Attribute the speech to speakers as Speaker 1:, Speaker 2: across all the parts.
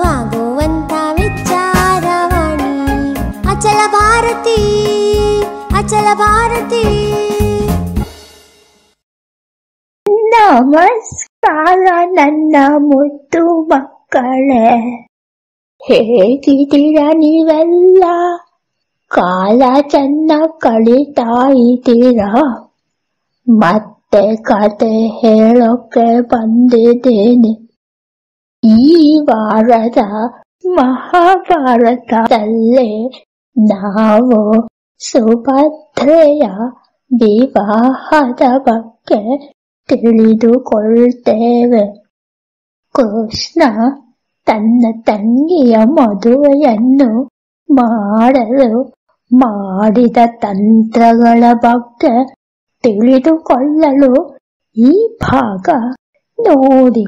Speaker 1: ಆಗುವಂತ ವಿಚಾರವಾಣಿ ಅಚಲ ಭಾರತಿ ಅಚಲ ಭಾರತಿ
Speaker 2: ನಮಸ್ಕಾರ ನನ್ನ ಮುದ್ದು ಮಕ್ಕಳೇ ಹೇಗಿದ್ದೀರಾ ನೀವೆಲ್ಲ ಕಾಲ ಚೆನ್ನ ಕಳೀತಾ ಇದ್ದೀರಾ ಮತ್ತೆ ಕತೆ ಹೇಳೋಕೆ ಬಂದಿದ್ದೇನೆ ಈ ವಾರದ ಮಹಾಭಾರತದಲ್ಲಿ ನಾವು ಸುಭದ್ರೆಯ ವಿವಾಹದ ಬಗ್ಗೆ ತಿಳಿದುಕೊಳ್ಳುತ್ತೇವೆ ಕೃಷ್ಣ ತನ್ನ ತಂಗಿಯ ಮದುವೆಯನ್ನು ಮಾಡಲು ಮಾಡಿದ ತಂತ್ರಗಳ ಬಗ್ಗೆ ತಿಳಿದುಕೊಳ್ಳಲು ಈ ಭಾಗ ನೋಡಿ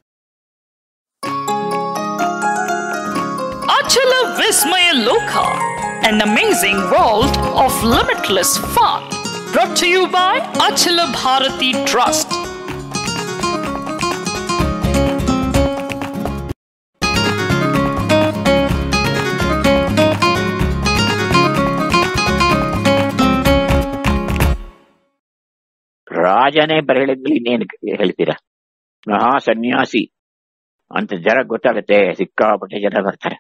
Speaker 3: Achala Vismaya Loka, an amazing world of limitless fun. Brought to you by Achala Bharati Trust.
Speaker 4: ರಾಜನೇ ಬರಳಿದ್ಮೇಲೆ ಇನ್ನೇನು ಹೇಳ್ತೀರಾ ಮಹಾ ಸನ್ಯಾಸಿ ಅಂತ ಜನ ಗೊತ್ತಾಗುತ್ತೆ ಸಿಕ್ಕಾಪಟ್ಟೆ ಜನ ಬರ್ತಾರೆ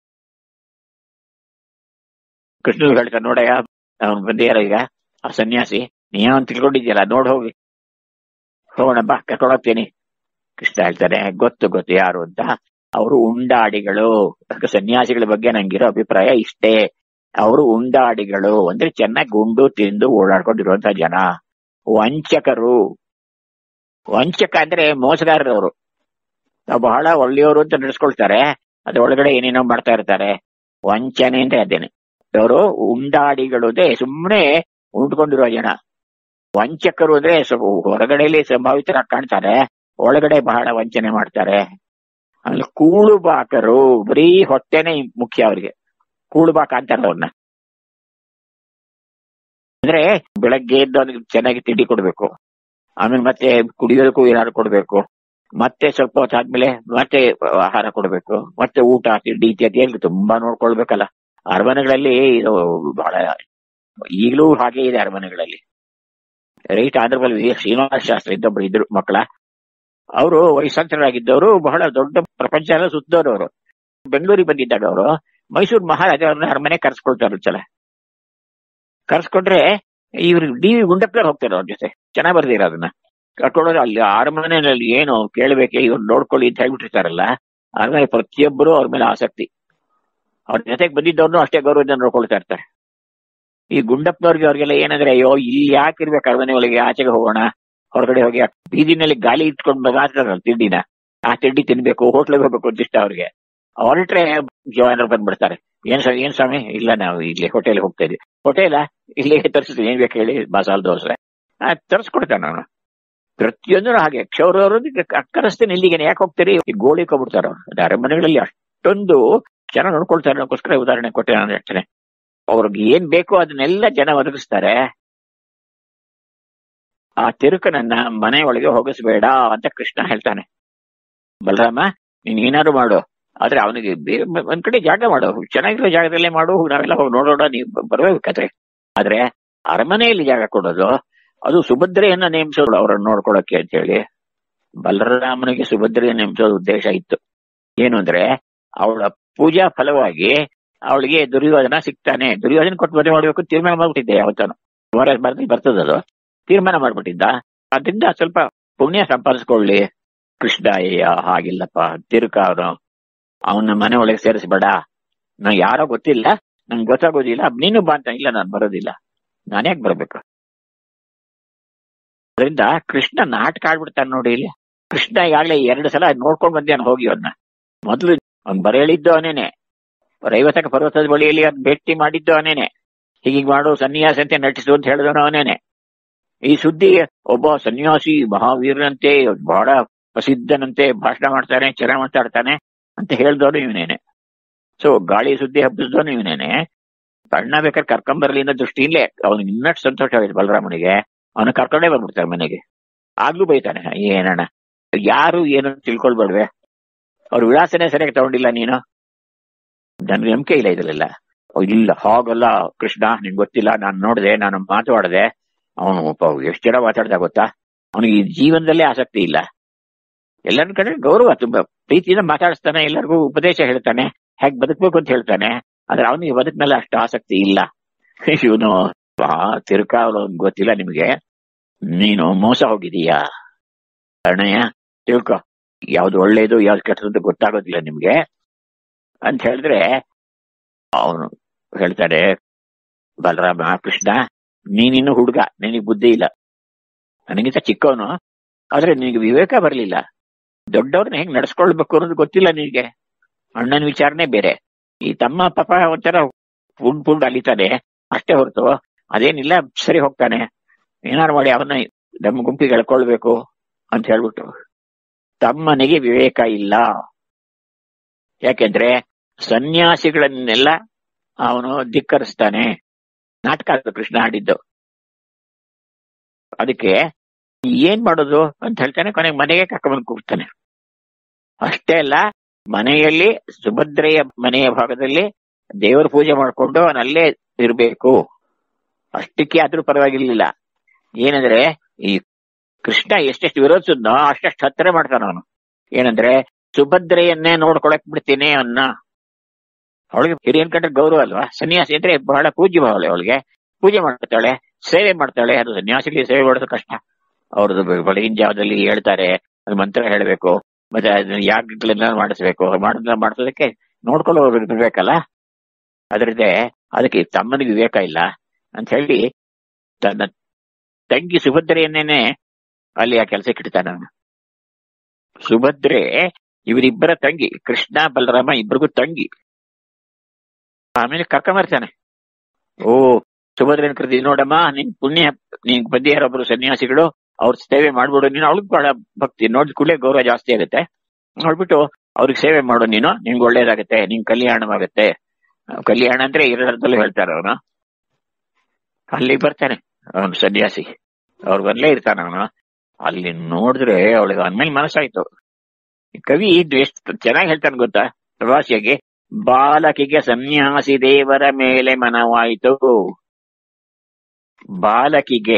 Speaker 4: ಕೃಷ್ಣ ಹೇಳ್ತಾನೆ ನೋಡಯ್ಯ ಅವನು ಬಂದಿಯಾರ ಈಗ ಆ ಸನ್ಯಾಸಿ ನೀನು ತಿಳ್ಕೊಂಡಿದ್ಯಲ್ಲ ನೋಡ್ ಹೋಗಿ ಹೋಗೋಣ ಬಾ ಕರ್ಕೊಂಡೋಗ್ತೀನಿ ಕೃಷ್ಣ ಹೇಳ್ತಾನೆ ಗೊತ್ತು ಗೊತ್ತು ಯಾರು ಅಂತ ಅವರು ಉಂಡಾಡಿಗಳು ಅದಕ್ಕೆ ಸನ್ಯಾಸಿಗಳ ಬಗ್ಗೆ ನಂಗಿರೋ ಅಭಿಪ್ರಾಯ ಇಷ್ಟೇ ಅವರು ಉಂಡಾಡಿಗಳು ಅಂದ್ರೆ ಚೆನ್ನಾಗಿ ಉಂಡು ತಿಂದು ಓಡಾಡ್ಕೊಂಡಿರುವಂತ ಜನ ವಂಚಕರು ವಂಚಕ ಅಂದ್ರೆ ಮೋಸಗಾರರು ಅವರು ನಾವು ಬಹಳ ಒಳ್ಳೆಯವರು ಅಂತ ನಡೆಸ್ಕೊಳ್ತಾರೆ ಅದ್ರ ಒಳಗಡೆ ಏನೇನೋ ಮಾಡ್ತಾ ಇರ್ತಾರೆ ವಂಚನೆ ಅಂತ ಅದೇನೆ ಇವರು ಉಂಡಾಡಿಗಳು ಅಂದ್ರೆ ಸುಮ್ಮನೆ ಉಂಡ್ಕೊಂಡಿರೋ ಜನ ವಂಚಕರು ಅಂದ್ರೆ ಸ್ವಲ್ಪ ಹೊರಗಡೆಯಲ್ಲಿ ಸಂಭಾವಿತರಾಗಿ ಕಾಣ್ತಾರೆ ಒಳಗಡೆ ಬಹಳ ವಂಚನೆ ಮಾಡ್ತಾರೆ ಆಮೇಲೆ ಕೂಳುಬಾಕರು ಬರೀ ಹೊಟ್ಟೆನೆ ಮುಖ್ಯ ಅವ್ರಿಗೆ ಕೂಳುಬಾಕ ಅಂತಾರೆ ಅವ್ರನ್ನ ಅಂದ್ರೆ ಬೆಳಗ್ಗೆ ಎದ್ದು ಅದಕ್ಕೆ ಚೆನ್ನಾಗಿ ತಿಂಡಿ ಕೊಡ್ಬೇಕು ಆಮೇಲೆ ಮತ್ತೆ ಕುಡಿಯೋದಕ್ಕೂ ಏನಾದ್ರು ಕೊಡ್ಬೇಕು ಮತ್ತೆ ಸ್ವಲ್ಪ ಹೊತ್ತಾದ್ಮೇಲೆ ಮತ್ತೆ ಆಹಾರ ಕೊಡ್ಬೇಕು ಮತ್ತೆ ಊಟ ತಿಂಡಿ ಇತ್ಯಾದಿ ಎಲ್ಲ ತುಂಬಾ ನೋಡ್ಕೊಳ್ಬೇಕಲ್ಲ ಅರಮನೆಗಳಲ್ಲಿ ಇದು ಬಹಳ ಈಗಲೂ ಹಾಗೆ ಇದೆ ಅರಮನೆಗಳಲ್ಲಿ ರೈಟ್ ಆಂಧ್ರದಲ್ಲಿ ಶ್ರೀನಿವಾಸ ಶಾಸ್ತ್ರಿ ಇದ್ದೊಬ್ರು ಇದ್ರು ಮಕ್ಕಳ ಅವರು ವಯಸ್ಸಂತರಾಗಿದ್ದವರು ಬಹಳ ದೊಡ್ಡ ಪ್ರಪಂಚ ಎಲ್ಲ ಸುತ್ತದವರು ಅವರು ಬೆಂಗಳೂರಿಗೆ ಬಂದಿದ್ದಾಗ ಅವರು ಮೈಸೂರು ಮಹಾರಾಜ ಅವ್ರನ್ನ ಅರಮನೆ ಕರ್ಸ್ಕೊಳ್ತಾರೆ ಒಂದ್ಸಲ ಕರ್ಸ್ಕೊಂಡ್ರೆ ಇವ್ರು ಡಿ ವಿ ಗುಂಡಪ್ಪನವ್ರು ಹೋಗ್ತಾರೆ ಅವ್ರ ಜೊತೆ ಚೆನ್ನಾಗಿ ಬರ್ದಿರ ಅದನ್ನ ಕರ್ಕೊಂಡೋದ್ರೆ ಅಲ್ಲಿ ಅರಮನೆಯಲ್ಲಿ ಏನು ಕೇಳಬೇಕೆ ಇವ್ರು ನೋಡ್ಕೊಳ್ಳಿ ಅಂತ ಹೇಳ್ಬಿಟ್ಟಿರ್ತಾರಲ್ಲ ಅರಮನೆ ಪ್ರತಿಯೊಬ್ಬರು ಅವ್ರ ಮೇಲೆ ಆಸಕ್ತಿ ಅವ್ರ ಜೊತೆಗೆ ಬಂದಿದ್ದವ್ರನ್ನು ಅಷ್ಟೇ ಗೌರವದಿಂದ ನೋಡ್ಕೊಳ್ತಾ ಇರ್ತಾರೆ ಈ ಗುಂಡಪ್ಪನವ್ರಿಗೆ ಅವ್ರಿಗೆಲ್ಲ ಏನಂದ್ರೆ ಅಯ್ಯೋ ಇಲ್ಲಿ ಯಾಕೆ ಇರ್ಬೇಕು ಅರಮನೆ ಒಳಗೆ ಆಚೆಗೆ ಹೋಗೋಣ ಹೊರಗಡೆ ಹೋಗಿ ಆ ಬೀದಿನಲ್ಲಿ ಗಾಲಿ ಇಟ್ಕೊಂಡು ಮಾತಾಡ್ತಾರಲ್ಲ ತಿಂಡಿನ ಆ ತಿಂಡಿ ತಿನ್ಬೇಕು ಹೋಟ್ಲಿಗೆ ಹೋಗ್ಬೇಕು ಅಂತ ಇಷ್ಟ ಅವ್ರಿಗೆ ಹೊರಟ್ರೆ ಜವಾನರು ಬಂದ್ಬಿಡ್ತಾರೆ ಏನ್ ಸ್ವಾಮಿ ಏನ್ ಸ್ವಾಮಿ ಇಲ್ಲ ನಾವು ಇಲ್ಲಿ ಹೋಟೆಲ್ ಹೋಗ್ತಾ ಇದೀವಿ ಹೋಟೆಲ ಇಲ್ಲಿ ತರಿಸ್ತೀವಿ ಏನ್ ಬೇಕು ಹೇಳಿ ಮಸಾಲ ದೋಸೆ ಆ ತರಿಸ್ಕೊಡ್ತಾನೆ ಅವನು ಪ್ರತಿಯೊಂದು ಹಾಗೆ ಕ್ಷೌರವರು ಅಕ್ಕರಸ್ತೇನೆ ಇಲ್ಲಿಗೆ ಯಾಕೆ ಹೋಗ್ತೀರಿ ಈ ಗೋಳಿ ಕೊಬಿಡ್ತಾರ ಅವ್ರು ಅರಮನೆಗಳಲ್ಲಿ ಅಷ್ಟೊಂದು ಜನ ನೋಡ್ಕೊಳ್ತಾರೆ ಅದಕ್ಕೋಸ್ಕರ ಉದಾಹರಣೆ ಕೊಟ್ಟೆ ನಾನು ಹೇಳ್ತೇನೆ ಅವ್ರಿಗೆ ಏನ್ ಬೇಕೋ ಅದನ್ನೆಲ್ಲ ಜನ ಒದಗಿಸ್ತಾರೆ ಆ ತಿರುಕನನ್ನ ಮನೆ ಒಳಗೆ ಹೋಗಿಸ್ಬೇಡ ಅಂತ ಕೃಷ್ಣ ಹೇಳ್ತಾನೆ ಬಲರಾಮ ನೀನ್ ಏನಾದ್ರು ಮಾಡು ಆದ್ರೆ ಅವನಿಗೆ ಬೇರೆ ಒಂದ್ ಕಡೆ ಜಾಗ ಮಾಡು ಚೆನ್ನಾಗಿರೋ ಜಾಗದಲ್ಲೇ ಮಾಡು ನಾವೆಲ್ಲ ಹೋಗಿ ನೋಡೋಣ ನೀವು ಬರ್ಬೇಕಾದ್ರೆ ಆದ್ರೆ ಅರಮನೆಯಲ್ಲಿ ಜಾಗ ಕೊಡೋದು ಅದು ಸುಭದ್ರೆಯನ್ನ ನೇಮಿಸೋದು ಅವರನ್ನು ನೋಡ್ಕೊಳಕ್ಕೆ ಅಂತ ಹೇಳಿ ಬಲರಾಮನಿಗೆ ಸುಭದ್ರೆಯ ನೇಮಿಸೋದು ಉದ್ದೇಶ ಇತ್ತು ಏನು ಅಂದ್ರೆ ಅವಳ ಪೂಜಾ ಫಲವಾಗಿ ಅವಳಿಗೆ ದುರ್ಯೋಧನ ಸಿಗ್ತಾನೆ ದುರ್ಯೋಧನ ಕೊಟ್ಟು ಮದುವೆ ಮಾಡ್ಬೇಕು ಅಂತ ತೀರ್ಮಾನ ಮಾಡ್ಬಿಟ್ಟಿದ್ದೆ ಯಾವತ್ತಾನು ಕುಮಾರ ಬರ್ದಿ ಬರ್ತದದು ತೀರ್ಮಾನ ಮಾಡ್ಬಿಟ್ಟಿದ್ದ ಅದರಿಂದ ಸ್ವಲ್ಪ ಪುಣ್ಯ ಸಂಪಾದಿಸ್ಕೊಳ್ಳಿ ಕೃಷ್ಣ ಅಯ್ಯ ಹಾಗಿಲ್ಲಪ್ಪ ತಿರುಕ ಅವನು ಅವನ ಮನೆ ಒಳಗೆ ಸೇರಿಸ್ಬೇಡ ನಾ ಯಾರೋ ಗೊತ್ತಿಲ್ಲ ನಂಗೆ ಗೊತ್ತಾಗೋದಿಲ್ಲ ನೀನು ಬಾ ಅಂತ ಇಲ್ಲ ನಾನು ಬರೋದಿಲ್ಲ ನಾನ್ಯಾಕೆ ಬರ್ಬೇಕು ಅದರಿಂದ ಕೃಷ್ಣ ನಾಟಕ ಆಡ್ಬಿಡ್ತಾನೆ ನೋಡಿ ಇಲ್ಲಿ ಕೃಷ್ಣ ಈಗಾಗಲೇ ಎರಡು ಸಲ ನೋಡ್ಕೊಂಡ್ ಬಂದ್ಯಾನ ಹೋಗಿ ಅವನ್ನ ಮೊದಲು ಅವ್ನ್ ಬರ ಹೇಳಿದ್ದು ಅವನೇನೆ ರೈವತಕ ಪರ್ವತದ ಬಳಿಯಲ್ಲಿ ಅವ್ನ್ ಭೇಟಿ ಮಾಡಿದ್ದು ಅವನೇನೆ ಹೀಗೆ ಮಾಡು ಸನ್ಯಾಸ ಅಂತ ನಟಿಸು ಅಂತ ಹೇಳಿದವನು ಅವನೇನೆ ಈ ಸುದ್ದಿ ಒಬ್ಬ ಸನ್ಯಾಸಿ ಮಹಾವೀರನಂತೆ ಬಹಳ ಪ್ರಸಿದ್ಧನಂತೆ ಭಾಷಣ ಮಾಡ್ತಾನೆ ಚೆನ್ನಾಗಿ ಮಾತಾಡ್ತಾನೆ ಅಂತ ಹೇಳ್ದವನು ಇವನೇನೆ ಸೊ ಗಾಳಿ ಸುದ್ದಿ ಹಬ್ಬಿಸಿದವನು ಇವನೇನೆ ಅಣ್ಣ ಬೇಕಾದ್ರೆ ಕರ್ಕೊಂಬರ್ಲಿ ಅನ್ನೋ ದೃಷ್ಟಿಯಿಂದಲೇ ಅವನಿಗೆ ಇನ್ನಷ್ಟು ಸಂತೋಷವಾಗಿದೆ ಬಲರಾಮನಿಗೆ ಅವನ ಕರ್ಕೊಂಡೇ ಬಂದ್ಬಿಡ್ತಾರೆ ಮನೆಗೆ ಆಗ್ಲೂ ಬೈತಾನೆ ಏನಣ್ಣ ಯಾರು ಏನು ತಿಳ್ಕೊಳ್ಬೇಡ್ವೆ ಅವ್ರ ವಿಳಾಸನೇ ಸರಿಯಾಗಿ ತಗೊಂಡಿಲ್ಲ ನೀನು ನನ್ಗೆ ನಂಬಿಕೆ ಇಲ್ಲ ಇದ್ರಲ್ಲ ಇಲ್ಲ ಹಾಗಲ್ಲ ಕೃಷ್ಣ ನಿಂಗೆ ಗೊತ್ತಿಲ್ಲ ನಾನು ನೋಡಿದೆ ನಾನು ಮಾತಾಡಿದೆ ಅವನು ಎಷ್ಟು ಜನ ಮಾತಾಡ್ದ ಗೊತ್ತಾ ಅವನಿಗೆ ಈ ಜೀವನದಲ್ಲೇ ಆಸಕ್ತಿ ಇಲ್ಲ ಎಲ್ಲರ ಕಡೆ ಗೌರವ ತುಂಬಾ ಪ್ರೀತಿಯಿಂದ ಮಾತಾಡಿಸ್ತಾನೆ ಎಲ್ಲರಿಗೂ ಉಪದೇಶ ಹೇಳ್ತಾನೆ ಹೇಗ್ ಬದುಕ್ಬೇಕು ಅಂತ ಹೇಳ್ತಾನೆ ಆದ್ರೆ ಅವನಿಗೆ ಬದುಕ್ ಮೇಲೆ ಅಷ್ಟು ಆಸಕ್ತಿ ಇಲ್ಲ ಇವನು ತಿರುಕಾವಲು ಗೊತ್ತಿಲ್ಲ ನಿಮಗೆ ನೀನು ಮೋಸ ಹೋಗಿದೀಯಾ ಅಣ್ಣಯ್ಯ ತಿಳ್ಕೊ ಯಾವ್ದು ಒಳ್ಳೇದು ಯಾವ್ದು ಕೆಟ್ಟದ್ದು ಗೊತ್ತಾಗೋದಿಲ್ಲ ನಿಮ್ಗೆ ಅಂತ ಹೇಳಿದ್ರೆ ಅವನು ಹೇಳ್ತಾರೆ ಬಲರಾಮ ಕೃಷ್ಣ ನೀನಿನ್ನು ಹುಡುಗ ನಿನಗೆ ಬುದ್ಧಿ ಇಲ್ಲ ನನಗಿಂತ ಚಿಕ್ಕವನು ಆದ್ರೆ ನಿನಗೆ ವಿವೇಕ ಬರಲಿಲ್ಲ ದೊಡ್ಡವ್ರನ್ನ ಹೆಂಗ್ ನಡ್ಸ್ಕೊಳ್ಬೇಕು ಅನ್ನೋದು ಗೊತ್ತಿಲ್ಲ ನಿನಗೆ ಅಣ್ಣನ ವಿಚಾರನೆ ಬೇರೆ ಈ ತಮ್ಮ ಪಾಪ ಒಂಥರ ಪುಂಡ್ ಪುಂಡ್ ಅಲಿತಾನೆ ಅಷ್ಟೇ ಹೊರತು ಅದೇನಿಲ್ಲ ಸರಿ ಹೋಗ್ತಾನೆ ಏನಾರು ಮಾಡಿ ಅವನ್ನ ನಮ್ಮ ಗುಂಪಿಗೆ ಎಳ್ಕೊಳ್ಬೇಕು ಅಂತ ಹೇಳ್ಬಿಟ್ಟು ತಮ್ಮನಿಗೆ ವಿವೇಕ ಇಲ್ಲ ಯಾಕೆಂದ್ರೆ ಸನ್ಯಾಸಿಗಳನ್ನೆಲ್ಲ ಅವನು ಧಿಕ್ಕರಿಸ್ತಾನೆ ನಾಟಕ ಅದು ಕೃಷ್ಣ ಆಡಿದ್ದು ಅದಕ್ಕೆ ಏನ್ ಮಾಡೋದು ಅಂತ ಹೇಳ್ತಾನೆ ಕೊನೆಗೆ ಮನೆಗೆ ಕರ್ಕೊಂಡ್ಬಂದು ಕೂಗ್ತಾನೆ ಅಷ್ಟೇ ಅಲ್ಲ ಮನೆಯಲ್ಲಿ ಸುಭದ್ರೆಯ ಮನೆಯ ಭಾಗದಲ್ಲಿ ದೇವರ ಪೂಜೆ ಮಾಡ್ಕೊಂಡು ಅವನಲ್ಲೇ ಇರಬೇಕು ಅಷ್ಟಕ್ಕೆ ಆದ್ರೂ ಪರವಾಗಿರ್ಲಿಲ್ಲ ಏನಂದ್ರೆ ಈ ಕೃಷ್ಣ ಎಷ್ಟೆಷ್ಟು ವಿರೋಧಿಸಿದ್ನೋ ಅಷ್ಟೆಷ್ಟು ಹತ್ತಿರ ಮಾಡ್ತಾನ ಅವನು ಏನಂದ್ರೆ ಸುಭದ್ರೆಯನ್ನೇ ನೋಡ್ಕೊಳಕ್ ಬಿಡ್ತೀನಿ ಅವನ್ನ ಅವಳಿಗೆ ಹಿರಿಯನ್ ಕಂಡ್ರೆ ಗೌರವ ಅಲ್ವಾ ಸನ್ಯಾಸಿ ಅಂದ್ರೆ ಬಹಳ ಪೂಜ್ಯ ಭಾವಳೆ ಅವಳಿಗೆ ಪೂಜೆ ಮಾಡ್ತಾಳೆ ಸೇವೆ ಮಾಡ್ತಾಳೆ ಅದು ಸನ್ಯಾಸಿಗೆ ಸೇವೆ ಮಾಡೋದು ಕಷ್ಟ ಅವ್ರದ್ದು ಬೆಳಗಿನ ಜಾವದಲ್ಲಿ ಹೇಳ್ತಾರೆ ಅದು ಮಂತ್ರ ಹೇಳಬೇಕು ಮತ್ತೆ ಅದನ್ನ ಯಾಗಗಳನ್ನ ಮಾಡಿಸ್ಬೇಕು ಮಾಡೋದನ್ನ ಮಾಡಿಸೋದಕ್ಕೆ ನೋಡ್ಕೊಳ್ಳೋ ಇರ್ಬೇಕಲ್ಲ ಅದರದ್ದೇ ಅದಕ್ಕೆ ತಮ್ಮನಿಗೆ ವಿವೇಕ ಇಲ್ಲ ಅಂತ ಹೇಳಿ ತನ್ನ ತಂಗಿ ಸುಭದ್ರೆಯನ್ನೇನೆ ಅಲ್ಲಿ ಆ ಕೆಲಸಕ್ಕೆ ಇಡ್ತಾನ ಅವನು ಸುಭದ್ರೆ ಇವರಿಬ್ಬರ ತಂಗಿ ಕೃಷ್ಣ ಬಲರಾಮ ಇಬ್ಬರಿಗೂ ತಂಗಿ ಆಮೇಲೆ ಕರ್ಕೊಂಬರ್ತಾನೆ ಓ ಸುಭದ್ರನ ಕೃತಿ ನೋಡಮ್ಮ ನಿನ್ ಪುಣ್ಯ ನೀನ್ ಬಂದಿಯಾರೊಬ್ರು ಸನ್ಯಾಸಿಗಳು ಅವ್ರ ಸೇವೆ ಮಾಡ್ಬಿಡು ನೀನು ಅವಳಿಗೆ ಬಹಳ ಭಕ್ತಿ ನೋಡಿದ ಕೂಡಲೇ ಗೌರವ ಜಾಸ್ತಿ ಆಗುತ್ತೆ ನೋಡ್ಬಿಟ್ಟು ಅವ್ರಿಗೆ ಸೇವೆ ಮಾಡು ನೀನು ನಿಂಗೆ ಒಳ್ಳೇದಾಗತ್ತೆ ನಿನ್ ಕಲ್ಯಾಣವಾಗತ್ತೆ ಕಲ್ಯಾಣ ಅಂದ್ರೆ ಎರಡರದಲ್ಲೂ ಹೇಳ್ತಾರೆ ಅವನು ಅಲ್ಲಿ ಬರ್ತಾನೆ ಅವನು ಸನ್ಯಾಸಿ ಅವ್ರು ಬರ್ಲೇ ಇರ್ತಾನ ಅವನು ಅಲ್ಲಿ ನೋಡಿದ್ರೆ ಅವಳಿಗೆ ಅಂದ್ಮೇಲೆ ಮನಸ್ಸಾಯ್ತು ಈ ಕವಿ ಇದು ಎಷ್ಟು ಚೆನ್ನಾಗಿ ಹೇಳ್ತಾನೆ ಗೊತ್ತಾ ಪ್ರವಾಸಿಯಾಗಿ ಬಾಲಕಿಗೆ ಸನ್ಯಾಸಿ ದೇವರ ಮೇಲೆ ಮನವಾಯಿತು ಬಾಲಕಿಗೆ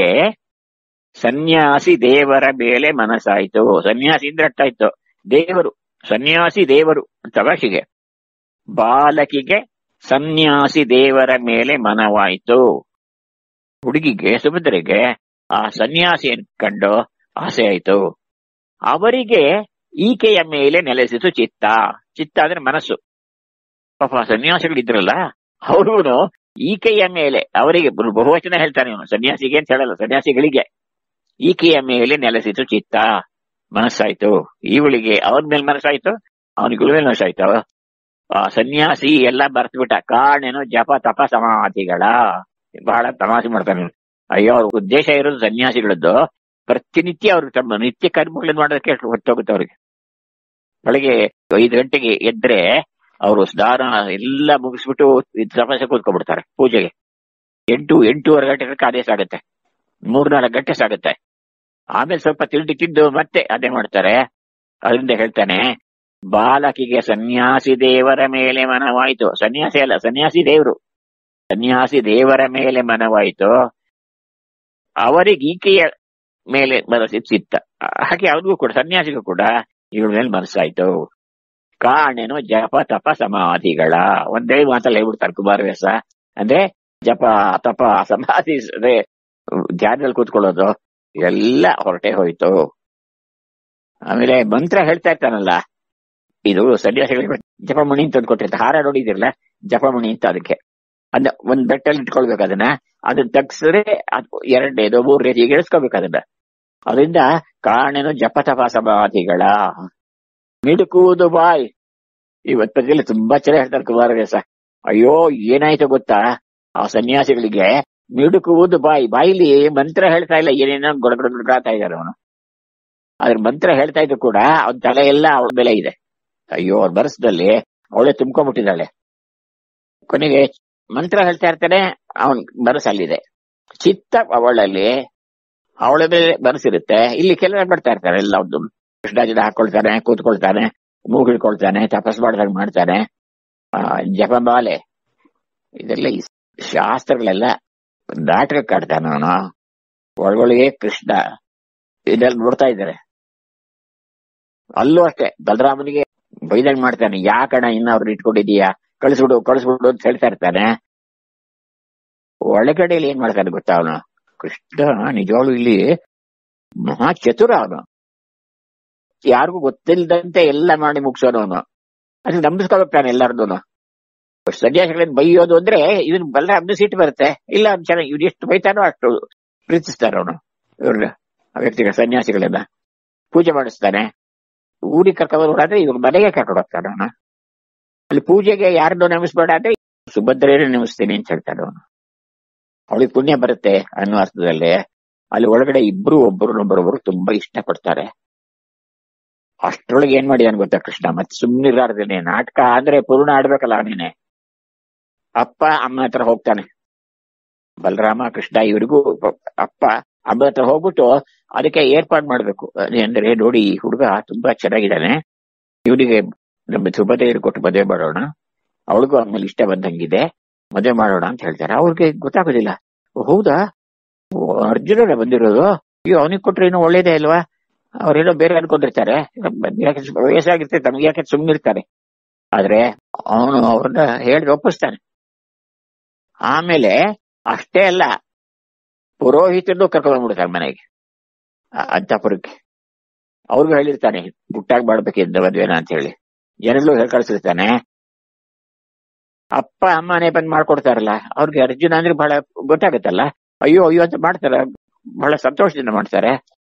Speaker 4: ಸನ್ಯಾಸಿ ದೇವರ ಮೇಲೆ ಮನಸ್ಸಾಯ್ತು ಸನ್ಯಾಸಿ ಅಂದ್ರೆ ಅಟ್ಟಾಯ್ತು ದೇವರು ಸನ್ಯಾಸಿ ದೇವರು ಪ್ರವಾಸಿಗೆ ಬಾಲಕಿಗೆ ಸನ್ಯಾಸಿ ದೇವರ ಮೇಲೆ ಮನವಾಯಿತು ಹುಡುಗಿಗೆ ಸುಭದ್ರೆಗೆ ಆ ಸನ್ಯಾಸಿ ಕಂಡು ಆಸೆ ಆಯ್ತು ಅವರಿಗೆ ಈಕೆಯ ಮೇಲೆ ನೆಲೆಸಿತು ಚಿತ್ತ ಚಿತ್ತ ಅಂದ್ರೆ ಮನಸ್ಸು ಪಾಪ ಸನ್ಯಾಸಿಗಳಿದ್ರಲ್ಲ ಅವರು ಈಕೆಯ ಮೇಲೆ ಅವರಿಗೆ ಬಹುವಚನ ಹೇಳ್ತಾನೆ ಅವನು ಸನ್ಯಾಸಿಗೆ ಅಂತ ಹೇಳಲ್ಲ ಸನ್ಯಾಸಿಗಳಿಗೆ ಈಕೆಯ ಮೇಲೆ ನೆಲೆಸಿತು ಚಿತ್ತ ಮನಸ್ಸಾಯ್ತು ಇವಳಿಗೆ ಅವನ ಮೇಲೆ ಮನಸ್ಸಾಯ್ತು ಅವನಿಗೆ ಮೇಲೆ ಮನಸ್ಸಾಯ್ತು ಆ ಸನ್ಯಾಸಿ ಎಲ್ಲ ಬರ್ತ್ಬಿಟ್ಟ ಕಾರಣೇನು ಜಪ ತಪ ಸಮಾಧಿಗಳ ಬಹಳ ತಮಾಷೆ ಮಾಡ್ತಾನೆ ಅಯ್ಯೋ ಅವ್ರ ಉದ್ದೇಶ ಇರೋದು ಸನ್ಯಾಸಿಗಳದ್ದು ಪ್ರತಿನಿತ್ಯ ಅವ್ರು ತಮ್ಮ ನಿತ್ಯ ಕರ್ಮಗಳನ್ನು ಮಾಡೋದಕ್ಕೆ ಹೊತ್ತೋಗುತ್ತೆ ಅವ್ರಿಗೆ ಬೆಳಗ್ಗೆ ಐದು ಗಂಟೆಗೆ ಎದ್ರೆ ಅವರು ಸ್ನಾನ ಎಲ್ಲ ಮುಗಿಸ್ಬಿಟ್ಟು ತಪಸ್ಸೆ ಕೂತ್ಕೊಂಡ್ಬಿಡ್ತಾರೆ ಪೂಜೆಗೆ ಎಂಟು ಎಂಟೂವರೆ ಗಂಟೆ ಆದೇಶ ಆಗುತ್ತೆ ಮೂರ್ನಾಲ್ಕು ಗಂಟೆ ಸಾಗುತ್ತೆ ಆಮೇಲೆ ಸ್ವಲ್ಪ ತಿಂಡಿ ತಿಂದು ಮತ್ತೆ ಅದೇ ಮಾಡ್ತಾರೆ ಅದರಿಂದ ಹೇಳ್ತಾನೆ ಬಾಲಕಿಗೆ ಸನ್ಯಾಸಿ ದೇವರ ಮೇಲೆ ಮನವಾಯಿತು ಸನ್ಯಾಸಿ ಅಲ್ಲ ಸನ್ಯಾಸಿ ದೇವರು ಸನ್ಯಾಸಿ ದೇವರ ಮೇಲೆ ಮನವಾಯಿತು ಅವರಿಗೆ ಈಕೆಯ ಮೇಲೆ ಮನಸ್ಸು ಚಿತ್ತ ಹಾಗೆ ಅವ್ರಿಗೂ ಕೂಡ ಸನ್ಯಾಸಿಗೂ ಕೂಡ ಇವಳ ಮೇಲೆ ಮನಸ್ಸಾಯ್ತು ಕಾಣೆನು ಜಪ ತಪ ಸಮಾಧಿಗಳ ಒಂದೇ ಮಾತಲ್ಲಿ ಹೇಳ್ಬಿಡ್ತಾರೆ ಕುಮಾರವ್ಯಾಸ ಅಂದ್ರೆ ಜಪ ತಪ ಸಮಾಧಿ ಅದೇ ಧ್ಯಾನದಲ್ಲಿ ಕೂತ್ಕೊಳ್ಳೋದು ಎಲ್ಲ ಹೊರಟೆ ಹೋಯ್ತು ಆಮೇಲೆ ಮಂತ್ರ ಹೇಳ್ತಾ ಇರ್ತಾನಲ್ಲ ಇದು ಸನ್ಯಾಸಿಗಳಿಗೆ ಜಪಮಣಿ ಅಂತ ಕೊಟ್ಟಿರ್ತಾರೆ ಹಾರ ನೋಡಿದಿರಲ್ಲ ಜಪಮಣಿ ಅಂತ ಅದಕ್ಕೆ ಅದ ಒಂದ್ ಬೆಟ್ಟಲ್ಲಿ ಇಟ್ಕೊಳ್ಬೇಕು ಅದನ್ನ ಅದನ್ನ ತಗ್ಸಿದ್ರೆ ಅದು ಎರಡನೇದು ಮೂರನೇದು ಈಗ ಇಳಿಸ್ಕೋಬೇಕು ಅದನ್ನ ಅದರಿಂದ ಕಾರಣನು ಜಪತಪ ಸಮಾಧಿಗಳ ಮಿಡುಕುವುದು ಬಾಯ್ ಇವತ್ ಪದ್ಯದಲ್ಲಿ ತುಂಬಾ ಚೆನ್ನಾಗಿ ಹೇಳ್ತಾರೆ ಕುಮಾರವ್ಯಾಸ ಅಯ್ಯೋ ಏನಾಯ್ತು ಗೊತ್ತಾ ಆ ಸನ್ಯಾಸಿಗಳಿಗೆ ಮಿಡುಕುವುದು ಬಾಯಿ ಬಾಯಿಲಿ ಮಂತ್ರ ಹೇಳ್ತಾ ಇಲ್ಲ ಏನೇನೋ ಗೊಡಗಡ ಗುಡ್ಗಾತಾ ಇದ್ದಾರೆ ಅವನು ಅದ್ರ ಮಂತ್ರ ಹೇಳ್ತಾ ಇದ್ರು ಕೂಡ ಅವನ ತಲೆ ಎಲ್ಲ ಅವಳ ಬೆಲೆ ಇದೆ ಅಯ್ಯೋ ಅವ್ರ ಬರಸದಲ್ಲಿ ಅವಳೆ ತುಂಬ್ಕೊಂಡ್ಬಿಟ್ಟಿದ್ದಾಳೆ ಕೊನೆಗೆ ಮಂತ್ರ ಹೇಳ್ತಾ ಇರ್ತಾನೆ ಅವನ್ ಬರಸ್ ಅಲ್ಲಿದೆ ಚಿತ್ತ ಅವಳಲ್ಲಿ ಅವಳ ಮೇಲೆ ಬರಸಿರುತ್ತೆ ಇಲ್ಲಿ ಕೆಲಸ ಮಾಡ್ತಾ ಇರ್ತಾರೆ ಎಲ್ಲ ಒಂದು ಕೃಷ್ಣಾಜಿನ ಹಾಕೊಳ್ತಾನೆ ಕೂತ್ಕೊಳ್ತಾನೆ ಮೂಗಿಳ್ಕೊಳ್ತಾನೆ ತಪಸ್ ಮಾಡ್ದಾಗ ಮಾಡ್ತಾನೆ ಆ, ಜಪಮಾಲೆ ಇದೆಲ್ಲ ಈ ಶಾಸ್ತ್ರಗಳೆಲ್ಲ ನಾಟಕ ಕಾಡ್ತಾನೆ ಅವನು ಒಳಗೊಳಗೆ ಕೃಷ್ಣ ಇದೆಲ್ಲ ನೋಡ್ತಾ ಇದ್ದಾರೆ ಅಲ್ಲೂ ಅಷ್ಟೇ ಬಲರಾಮನಿಗೆ ಬೈದಂಗ್ ಮಾಡ್ತಾನೆ ಯಾಕಣ ಇನ್ನ ಅವ್ರನ್ನ ಇಟ್ಕೊಂಡಿದೀಯಾ ಕಳಿಸ್ಬಿಡು ಕಳಿಸ್ಬಿಡು ಅಂತ ಹೇಳ್ತಾ ಇರ್ತಾನೆ ಒಳಗಡೆಯಲ್ಲಿ ಏನ್ ಮಾಡ್ತಾನೆ ಗೊತ್ತಾ ಅವನು ಕೃಷ್ಣ ನಿಜವಾಗ್ಲೂ ಇಲ್ಲಿ ಮಹಾ ಚತುರ ಅವನು ಯಾರಿಗೂ ಗೊತ್ತಿಲ್ಲದಂತೆ ಎಲ್ಲ ಮಾಡಿ ಮುಗಿಸೋನು ಅವನು ಅದಕ್ಕೆ ನಂಬಿಸ್ಕೊಳ್ತಾನೆ ಎಲ್ಲಾರ್ದು ಸನ್ಯಾಸಿಗಳನ್ನ ಬೈಯೋದು ಅಂದ್ರೆ ಇದನ್ನ ಬಲ್ಲ ಅಬ್ದು ಸಿಟ್ಟು ಬರುತ್ತೆ ಇಲ್ಲ ಅವ್ನು ಚೆನ್ನಾಗಿ ಇವ್ರು ಎಷ್ಟು ಬೈತಾನೋ ಅಷ್ಟು ಪ್ರೀತಿಸ್ತಾನೆ ಅವನು ಇವ್ರನ್ನ ಆ ವ್ಯಕ್ತಿಗಳ ಸನ್ಯಾಸಿಗಳನ್ನ ಪೂಜೆ ಮಾಡಿಸ್ತಾನೆ ಊರಿಗೆ ಕರ್ಕೊಂಡು ಹೋದ್ರೆ ಇವ್ರ ಮನೆಗೆ ಕರ್ಕೊಂಡು ಹೋಗ್ತಾನೆ ಅವನು ಅಲ್ಲಿ ಪೂಜೆಗೆ ಯಾರನ್ನೂ ನೆಮಿಸ್ಬೇಡ ಅಂದ್ರೆ ಸುಭದ್ರೇನೇ ನೆಮಿಸ್ತೀನಿ ಅಂತ ಹೇಳ್ತಾನೆ ಅವನು ಅವಳಿಗೆ ಪುಣ್ಯ ಬರುತ್ತೆ ಅನ್ನೋ ಅರ್ಥದಲ್ಲಿ ಅಲ್ಲಿ ಒಳಗಡೆ ಇಬ್ರು ಒಬ್ಬರನ್ನೊಬ್ಬರೊಬ್ಬರು ತುಂಬಾ ಇಷ್ಟಪಡ್ತಾರೆ ಅಷ್ಟ್ರೊಳಗೆ ಏನ್ ಮಾಡಿದಾನೆ ಗೊತ್ತಾ ಕೃಷ್ಣ ಮತ್ತೆ ಸುಮ್ಮನಿರಾರ್ದೇನೆ ನಾಟಕ ಅಂದ್ರೆ ಪೂರ್ಣ ಆಡ್ಬೇಕಲ್ಲ ಅವನೇನೆ ಅಪ್ಪ ಅಮ್ಮ ಹತ್ರ ಹೋಗ್ತಾನೆ ಬಲರಾಮ ಕೃಷ್ಣ ಇವರಿಗೂ ಅಪ್ಪ ಅಮ್ಮ ಹತ್ರ ಹೋಗ್ಬಿಟ್ಟು ಅದಕ್ಕೆ ಏರ್ಪಾಡು ಮಾಡ್ಬೇಕು ಅಂದ್ರೆ ನೋಡಿ ಈ ಹುಡುಗ ತುಂಬಾ ಚೆನ್ನಾಗಿದ್ದಾನೆ ಇವನಿಗೆ ನಮ್ಮ ಸುಭದೇವರು ಕೊಟ್ಟು ಮದುವೆ ಮಾಡೋಣ ಅವಳಿಗೂ ಆಮೇಲೆ ಇಷ್ಟ ಬಂದಂಗಿದೆ ಮದುವೆ ಮಾಡೋಣ ಅಂತ ಹೇಳ್ತಾರೆ ಅವ್ರಿಗೆ ಗೊತ್ತಾಗೋದಿಲ್ಲ ಓ, ಹೌದಾ ಓ, ಅರ್ಜುನನೇ ಬಂದಿರೋದು ಅಯ್ಯೋ ಅವನಿಗೆ ಕೊಟ್ರೆ ಇನ್ನೂ ಒಳ್ಳೇದೇ ಅಲ್ವಾ ಅವ್ರೇನೋ ಬೇರೆ ಅನ್ಕೊಂಡಿರ್ತಾರೆ ಯಾಕೆ ವಯಸ್ಸಾಗಿರ್ತದೆ ತಮ್ಗೆ ಯಾಕೆ ಸುಮ್ಮನಿರ್ತಾರೆ ಆದ್ರೆ ಅವನು ಅವ್ರನ್ನ ಹೇಳಿ ಒಪ್ಪಿಸ್ತಾನೆ ಆಮೇಲೆ ಅಷ್ಟೇ ಅಲ್ಲ ಪುರೋಹಿತರನ್ನು ಕರ್ಕೊಂಡ್ಬಿಡ್ತಾರೆ ಮನೆಗೆ ಅ- ಅಂತಪುರಕ್ಕೆ ಅವ್ರಿಗೂ ಹೇಳಿರ್ತಾನೆ ಗುಟ್ಟಾಗಿ ಮಾಡ್ಬೇಕಿದ್ದ ಮದ್ವೆನ ಅಂತ ಹೇಳಿ ಜನಗಳು ಹೇಳಿ ಕಳ್ಸಿರ್ತಾನೆ ಅಪ್ಪ ಅಮ್ಮನೇ ಬಂದ್ ಮಾಡ್ಕೊಡ್ತಾರಲ್ಲ ಅವ್ರಿಗೆ ಅರ್ಜುನ ಅಂದ್ರೆ ಬಹಳ ಗೊತ್ತಾಗತ್ತಲ್ಲ ಅಯ್ಯೋ ಅಯ್ಯೋ ಅಂತ ಮಾಡ್ತಾರೆ ಬಹಳ ಸಂತೋಷದಿಂದ ಮಾಡ್ತಾರೆ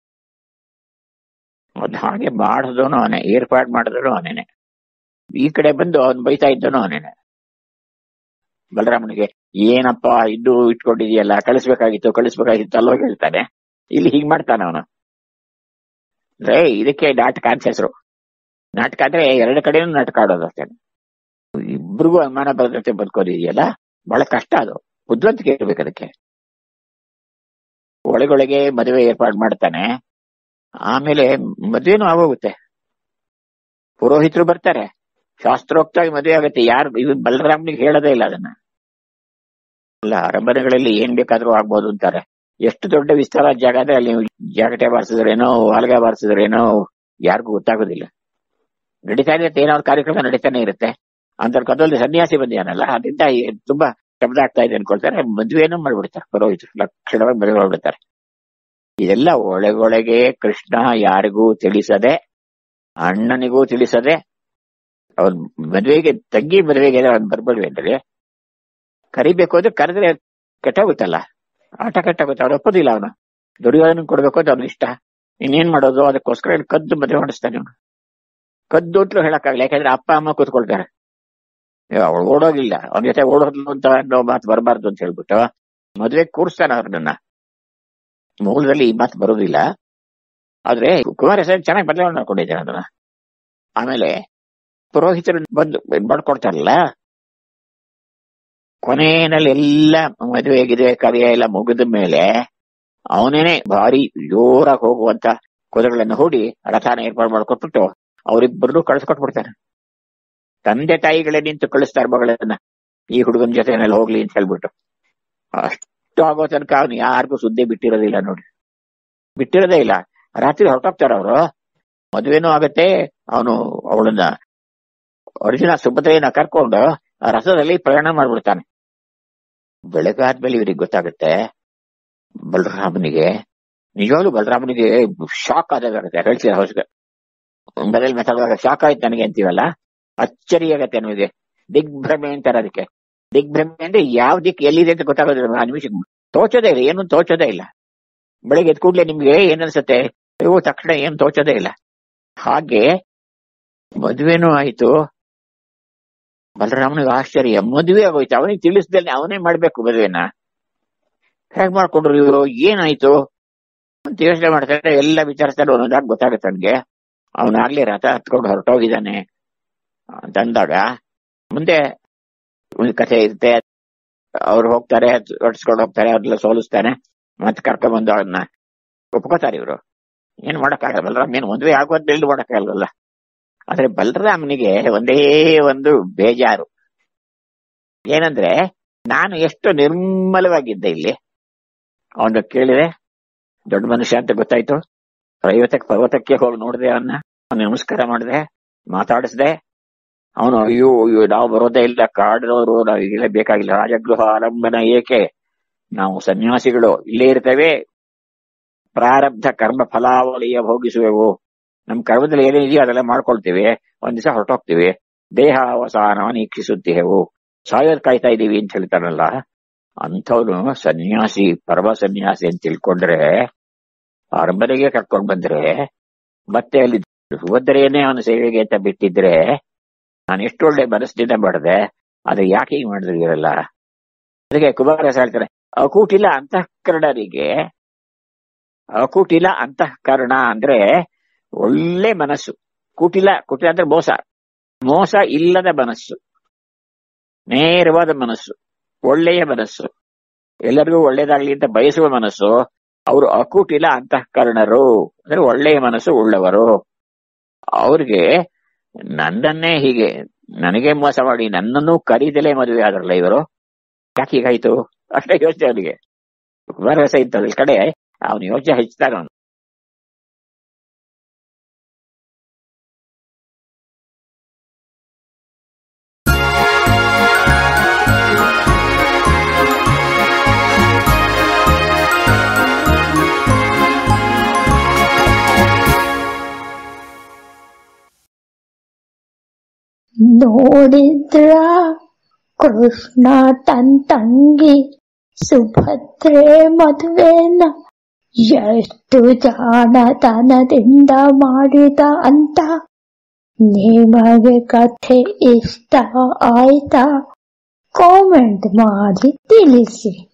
Speaker 4: ಅದ್ ಹಾಗೆ ಮಾಡಿದವನು ಅವನೇ ಏರ್ಪಾಡು ಮಾಡಿದನು ಅವನೇನೆ ಈ ಕಡೆ ಬಂದು ಅವನ್ ಬೈತಾ ಇದ್ದನು ಅವನೇನೆ ಬಲರಾಮನಿಗೆ ಏನಪ್ಪ ಇದು ಇಟ್ಕೊಂಡಿದೆಯಲ್ಲ ಕಳಿಸ್ಬೇಕಾಗಿತ್ತು ಕಳಿಸ್ಬೇಕಾಗಿತ್ತು ಅಲ್ವಾ ಹೇಳ್ತಾನೆ ಇಲ್ಲಿ ಹೀಗ್ ಮಾಡ್ತಾನೆ ಅವನು ಅಂದ್ರೆ ಇದಕ್ಕೆ ನಾಟಕ ಅಂತ ಹೆಸರು ನಾಟಕ ಅಂದ್ರೆ ಎರಡು ಕಡೆನೂ ನಾಟಕ ಆಡೋದು ಅಷ್ಟೇ ಇಬ್ರಿಗೂ ಅನುಮಾನ ಬರದಂತೆ ಬದುಕೋದಿದೆಯಲ್ಲ ಬಹಳ ಕಷ್ಟ ಅದು ಬುದ್ಧಿವಂತಿಕೆ ಇರ್ಬೇಕು ಅದಕ್ಕೆ ಒಳಗೊಳಗೆ ಮದುವೆ ಏರ್ಪಾಡು ಮಾಡ್ತಾನೆ ಆಮೇಲೆ ಮದುವೆನೂ ಆಗೋಗುತ್ತೆ ಪುರೋಹಿತರು ಬರ್ತಾರೆ ಶಾಸ್ತ್ರೋಕ್ತವಾಗಿ ಮದುವೆ ಆಗುತ್ತೆ ಯಾರು ಇದು ಬಲರಾಮನಿಗೆ ಹೇಳೋದೇ ಇಲ್ಲ ಅದನ್ನ ಅಲ್ಲ ಅರಮನೆಗಳಲ್ಲಿ ಏನ್ ಬೇಕಾದ್ರೂ ಆಗ್ಬೋದು ಅಂತಾರೆ ಎಷ್ಟು ದೊಡ್ಡ ವಿಸ್ತಾರ ಜಾಗ ಅಂದ್ರೆ ಅಲ್ಲಿ ಜಾಗಟೆ ಬಾರಿಸಿದ್ರೇನೋ ವಾಲ್ಗ ಬಾರಿಸಿದ್ರೇನೋ ಯಾರಿಗೂ ಗೊತ್ತಾಗೋದಿಲ್ಲ ನಡೀತಾ ಇರುತ್ತೆ ಏನೋ ಒಂದು ಕಾರ್ಯಕ್ರಮ ನಡೀತಾನೆ ಇರುತ್ತೆ ಅಂತ ಕದಲ್ಲಿ ಸನ್ಯಾಸಿ ಬಂದಿಯಾನಲ್ಲ ಅದರಿಂದ ಈ ತುಂಬಾ ಶಬ್ದ ಆಗ್ತಾ ಇದೆ ಅನ್ಕೊಳ್ತಾರೆ ಮದುವೆನೂ ಮಾಡ್ಬಿಡ್ತಾರೆ ಪುರೋಹಿತರು ಲಕ್ಷಣವಾಗಿ ಮದುವೆ ಮಾಡ್ಬಿಡ್ತಾರೆ ಇದೆಲ್ಲ ಒಳಗೊಳಗೆ ಕೃಷ್ಣ ಯಾರಿಗೂ ತಿಳಿಸದೆ ಅಣ್ಣನಿಗೂ ತಿಳಿಸದೆ ಅವನ್ ಮದುವೆಗೆ ತಂಗಿ ಮದುವೆಗೆ ಅವ್ನು ಬರ್ಬೇಡ್ವಿ ಅಂದ್ರೆ ಕರಿಬೇಕು ಅಂದ್ರೆ ಕರೆದ್ರೆ ಕೆಟ್ಟೋಗುತ್ತಲ್ಲ ಆಟ ಕೆಟ್ಟೋಗುತ್ತೆ ಅವ್ನು ಒಪ್ಪೋದಿಲ್ಲ ಅವನು ದುರ್ಯೋಧನ ಕೊಡ್ಬೇಕು ಅಂತ ಅವ್ನ ಇಷ್ಟ ಇನ್ನೇನ್ ಮಾಡೋದು ಅದಕ್ಕೋಸ್ಕರ ಇಲ್ಲಿ ಕದ್ದು ಮದುವೆ ಮಾಡಿಸ್ತಾನೆ ಅವನು ಕದ್ದು ಅಂತಲೂ ಹೇಳಕ್ಕಾಗಲ್ಲ ಯಾಕಂದ್ರೆ ಅಪ್ಪ ಅಮ್ಮ ಕೂತ್ಕೊಳ್ತಾರೆ ಅವಳು ಓಡೋಗಿಲ್ಲ ಅವನ ಜೊತೆ ಓಡೋದ್ಲು ಅಂತ ಅನ್ನೋ ಮಾತು ಬರಬಾರ್ದು ಅಂತ ಹೇಳ್ಬಿಟ್ಟು ಮದುವೆ ಕೂರಿಸ್ತಾನೆ ಅವ್ರನ್ನ ಮೂಲದಲ್ಲಿ ಈ ಮಾತು ಬರೋದಿಲ್ಲ ಆದ್ರೆ ಕುಮಾರಸ್ವಾಮಿ ಚೆನ್ನಾಗಿ ಬದಲಾವಣೆ ಮಾಡ್ಕೊಂಡಿದ್ದಾನೆ ಅದನ್ನ ಆಮೇಲೆ ಪುರೋಹಿತರು ಬಂದು ಇದ್ ಮಾಡ್ಕೊಡ್ತಾರಲ್ಲ ಕೊನೆಯಲ್ಲಿ ಎಲ್ಲ ಮದುವೆ ಗಿದುವೆ ಕಾರ್ಯ ಎಲ್ಲ ಮುಗಿದ ಮೇಲೆ ಅವನೇನೆ ಭಾರಿ ಜೋರಾಗಿ ಹೋಗುವಂತ ಕುದುರೆಗಳನ್ನ ಹೂಡಿ ರಥನ ಏರ್ಪಾಡು ಮಾಡ್ಕೊಟ್ಬಿಟ್ಟು ಅವರಿಬ್ಬರನ್ನು ಕಳಿಸ್ಕೊಟ್ಬಿಡ್ತಾನೆ ತಂದೆ ತಾಯಿಗಳೇ ನಿಂತು ಕಳಿಸ್ತಾರೆ ಮಗಳನ್ನ ಈ ಹುಡುಗನ ಜೊತೆನಲ್ಲಿ ಹೋಗ್ಲಿ ಅಂತ ಹೇಳ್ಬಿಟ್ಟು ಅಷ್ಟು ಆಗೋ ತನಕ ಅವನು ಯಾರಿಗೂ ಸುದ್ದಿ ಬಿಟ್ಟಿರೋದಿಲ್ಲ ನೋಡಿ ಬಿಟ್ಟಿರೋದೇ ಇಲ್ಲ ರಾತ್ರಿ ಹೊರಟೋಗ್ತಾರ ಅವರು ಮದುವೆನೂ ಆಗತ್ತೆ ಅವನು ಅವಳನ್ನ ಅರ್ಜುನ ಸುಭದ್ರೆಯನ್ನ ಕರ್ಕೊಂಡು ಆ ರಥದಲ್ಲಿ ಪ್ರಯಾಣ ಮಾಡ್ಬಿಡ್ತಾನೆ ಬೆಳಗಾದ್ಮೇಲೆ ಇವ್ರಿಗೆ ಗೊತ್ತಾಗುತ್ತೆ ಬಲರಾಮನಿಗೆ ನಿಜವಾಗ್ಲೂ ಬಲರಾಮನಿಗೆ ಶಾಕ್ ಆದಾಗುತ್ತೆ ಹೇಳ್ತೀರ ಹೊಸ ಮೊದಲು ಮಾತಾಡುವಾಗ ಶಾಕ್ ಆಯ್ತು ನನಗೆ ಅಂತೀವಲ್ಲ ಅಚ್ಚರಿ ಆಗತ್ತೆ ನಮಗೆ ದಿಗ್ಭ್ರಮೆ ಅಂತಾರೆ ಅದಕ್ಕೆ ದಿಗ್ಭ್ರಮೆ ಅಂದ್ರೆ ಯಾವ ದಿಕ್ಕು ಎಲ್ಲಿದೆ ಅಂತ ಗೊತ್ತಾಗೋದಿಲ್ಲ ಆ ನಿಮಿಷ ತೋಚೋದೇ ಇಲ್ಲ ಏನು ತೋಚೋದೇ ಇಲ್ಲ ಬೆಳಗ್ಗೆ ಎದ್ ಕೂಡ್ಲೆ ನಿಮ್ಗೆ ಏನನ್ಸುತ್ತೆ ಅಯ್ಯೋ ತಕ್ಷಣ ಏನ್ ತೋಚೋದೇ ಇಲ್ಲ ಹಾಗೆ ಮದುವೆನೂ ಆಯ್ತು ಬಲರಾಮನಿಗೆ ಆಶ್ಚರ್ಯ ಮದುವೆ ಆಗೋಯ್ತು ಅವನಿಗೆ ತಿಳಿಸ್ದಲ್ಲಿ ಅವನೇ ಮಾಡ್ಬೇಕು ಮದುವೆನ ಹೇಗ್ ಮಾಡ್ಕೊಂಡ್ರು ಇವರು ಏನಾಯ್ತು ಅಂತ ಯೋಚನೆ ಮಾಡ್ತಾರೆ ಎಲ್ಲ ವಿಚಾರಿಸ್ತಾರೆ ಒಂದೊಂದಾಗ ಗೊತ್ತಾಗುತ್ತೆ ಅವನಿಗೆ ಅವನಾಗ್ಲೇ ರಥ ಹತ್ಕೊಂಡು ಹೊರಟೋಗಿದ್ದಾನೆ ಅಂತ ಅಂದಾಗ ಮುಂದೆ ಒಂದು ಕಥೆ ಇರುತ್ತೆ ಅವ್ರು ಹೋಗ್ತಾರೆ ಹೊಡ್ಸ್ಕೊಂಡು ಹೋಗ್ತಾರೆ ಅವ್ರೆಲ್ಲ ಸೋಲಿಸ್ತಾನೆ ಮತ್ತೆ ಕರ್ಕೊಂಡ್ಬಂದು ಅವ್ರನ್ನ ಒಪ್ಕೋತಾರೆ ಇವರು ಏನ್ ಮಾಡಕ್ಕಾಗಲ್ಲ ಬಲರಾಮ್ ಏನು ಮದುವೆ ಆಗೋದ್ ಬೆಳ್ದು ಮಾಡಕ್ಕಾಗಲ್ಲ ಆದ್ರೆ ಬಲರಾಮನಿಗೆ ಒಂದೇ ಒಂದು ಬೇಜಾರು ಏನಂದ್ರೆ ನಾನು ಎಷ್ಟು ನಿರ್ಮಲವಾಗಿದ್ದೆ ಇಲ್ಲಿ ಅವನು ಕೇಳಿದೆ ದೊಡ್ಡ ಮನುಷ್ಯ ಅಂತ ಗೊತ್ತಾಯ್ತು ಐವತ್ತಕ್ಕೆ ಪರ್ವತಕ್ಕೆ ಹೋಗಿ ನೋಡಿದೆ ಅವನ್ನ ಅವ್ನ ನಮಸ್ಕಾರ ಮಾಡಿದೆ ಮಾತಾಡಿಸ್ದೆ ಅವನು ಅಯ್ಯೋ ಅಯ್ಯೋ ನಾವು ಬರೋದೇ ಇಲ್ಲ ಕಾಡಿನವರು ನಾವು ಈಗಲೇ ಬೇಕಾಗಿಲ್ಲ ರಾಜಗೃಹ ಆರಂಭನ ಏಕೆ ನಾವು ಸನ್ಯಾಸಿಗಳು ಇಲ್ಲೇ ಇರ್ತೇವೆ ಪ್ರಾರಬ್ಧ ಕರ್ಮ ಫಲಾವಳಿಯ ಭೋಗಿಸುವೆವು ನಮ್ ಕರ್ಮದಲ್ಲಿ ಏನೇನಿದೆಯೋ ಅದೆಲ್ಲ ಮಾಡ್ಕೊಳ್ತೀವಿ ಒಂದ್ ದಿವಸ ಹೊರಟೋಗ್ತೀವಿ ದೇಹ ಅವಸಾನವನ್ನು ಇಚ್ಛಿಸುತ್ತೇವು ಸಾಯೋದ್ ಕಾಯ್ತಾ ಇದೀವಿ ಅಂತ ಹೇಳ್ತಾನಲ್ಲ ಅಂಥವ್ನು ಸನ್ಯಾಸಿ ಪರಮ ಸನ್ಯಾಸಿ ಅಂತ ತಿಳ್ಕೊಂಡ್ರೆ ಅರಮನೆಗೆ ಕರ್ಕೊಂಡ್ ಬಂದ್ರೆ ಮತ್ತೆ ಅಲ್ಲಿ ಸುಭದ್ರೆಯನ್ನೇ ಅವನ ಸೇವೆಗೆ ಅಂತ ಬಿಟ್ಟಿದ್ರೆ ನಾನು ಎಷ್ಟು ಒಳ್ಳೆ ಮನಸ್ಸಿನಿಂದ ಮಾಡಿದೆ ಅದು ಯಾಕೆ ಹಿಂಗ್ ಮಾಡಿದ್ರು ಇರಲ್ಲ ಅದಕ್ಕೆ ಕುಮಾರಸ ಹೇಳ್ತಾರೆ ಅಕೂಟಿಲ ಅಂತಃಕರಣರಿಗೆ ಅಕೂಟಿಲ ಅಂತಃಕರಣ ಅಂದ್ರೆ ಒಳ್ಳೆ ಮನಸ್ಸು ಕುಟಿಲ ಕುಟಿಲ ಅಂದ್ರೆ ಮೋಸ ಮೋಸ ಇಲ್ಲದ ಮನಸ್ಸು ನೇರವಾದ ಮನಸ್ಸು ಒಳ್ಳೆಯ ಮನಸ್ಸು ಎಲ್ಲರಿಗೂ ಒಳ್ಳೇದಾಗ್ಲಿ ಅಂತ ಬಯಸುವ ಮನಸ್ಸು ಅವರು ಅಕುಟಿಲ ಅಂತಃಕರಣರು ಅಂದ್ರೆ ಒಳ್ಳೆಯ ಮನಸ್ಸು ಉಳ್ಳವರು ಅವ್ರಿಗೆ ನನ್ನನ್ನೇ ಹೀಗೆ ನನಗೆ ಮೋಸ ಮಾಡಿ ನನ್ನನ್ನು ಕರೀದಲೇ ಮದುವೆ ಆದ್ರಲ್ಲ ಇವರು ಯಾಕೆ ಹೀಗಾಯ್ತು ಅಷ್ಟೇ ಯೋಚನೆ ಅವನಿಗೆ ಕುಮಾರವ್ಯಾಸ ಇದ್ದ ಈ ಕಡೆ ಅವನು ಯೋಚನೆ ಹೆಚ್ಚಿದಾಗ ಅವನು
Speaker 2: ನೋಡಿದ್ರ ಕೃಷ್ಣ ತನ್ ತಂಗಿ ಸುಭದ್ರೆ ಮದುವೆನ ಎಷ್ಟು ಜಾಣತನದಿಂದ ಮಾಡಿದ ಅಂತ ನಿಮಗೆ ಕಥೆ ಇಷ್ಟ ಆಯ್ತಾ ಕಾಮೆಂಟ್ ಮಾಡಿ ತಿಳಿಸಿ